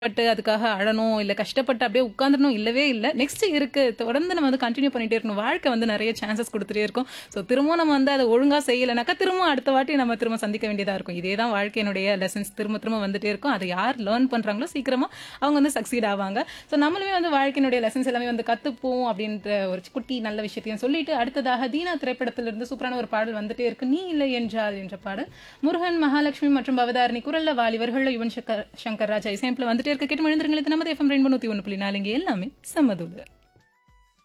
பட்டு அதுக்காக அழணும் இல்ல கஷ்டப்பட்டு அப்படியே உட்காந்துடணும் இல்லவே இல்ல நெக்ஸ்ட் இருக்கு தொடர்ந்து நம்ம வந்து கண்டினியூ பண்ணிட்டே இருக்கணும் வாழ்க்கை வந்து நிறைய சான்சஸ் கொடுத்துட்டே இருக்கும் ஸோ திரும்ப நம்ம வந்து அதை ஒழுங்கா செய்யலைனாக்கா திரும்ப அடுத்த வாட்டி நம்ம திரும்ப சந்திக்க வேண்டியதா இருக்கும் இதே தான் வாழ்க்கையினுடைய லெசன்ஸ் திரும்ப திரும்ப வந்துட்டே இருக்கும் அதை யார் லேர்ன் பண்றாங்களோ சீக்கிரமா அவங்க வந்து சக்சீட் ஆவாங்க ஸோ நம்மளுமே வந்து வாழ்க்கையினுடைய லெசன்ஸ் எல்லாமே வந்து கத்துப்போம் அப்படின்ற ஒரு குட்டி நல்ல விஷயத்தையும் சொல்லிட்டு அடுத்ததாக தீனா திரைப்படத்திலிருந்து சூப்பரான ஒரு பாடல் வந்துட்டே இருக்கு நீ இல்லை என்றால் என்ற பாடல் முருகன் மகாலட்சுமி மற்றும் பவதாரணி குரல்ல வாலிபர்கள் யுவன் சங்கர் சங்கர் ராஜா இசையமைப்பில் வந்துட்டே இருக்க கேட்டு மழுந்திருங்களுக்கு நமது எஃப்எம் ரெண்டு நூற்றி ஒன்று புள்ளி நாலு இங்கே எல்லாமே சம்மதுள்ள